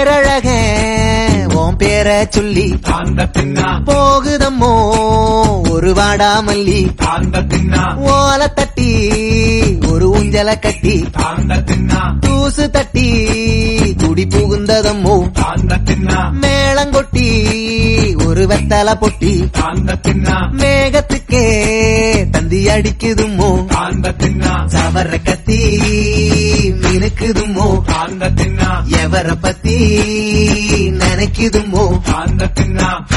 பேரழக உன் பேர சொல்லி தாந்த தின்னா போகுதம்மோ ஒரு வாடாமல்லி தாந்த தின்னா ஓல தட்டி ஒரு ஊஞ்சல கட்டி தாந்த தின்னா தூசு தட்டி துடி புகுந்ததம்மோ தாந்த தின்னா மேளங்கொட்டி ஒரு வெத்தல பொட்டி தாந்த தின்னா மேகத்துக்கே தந்தி அடிக்குதுமோ தாந்த தின்னா சவர கத்தி மினுக்குதுமோ தாந்த தின்னா எவர பத்தி நினைக்குதுமோ தாந்த தின்னா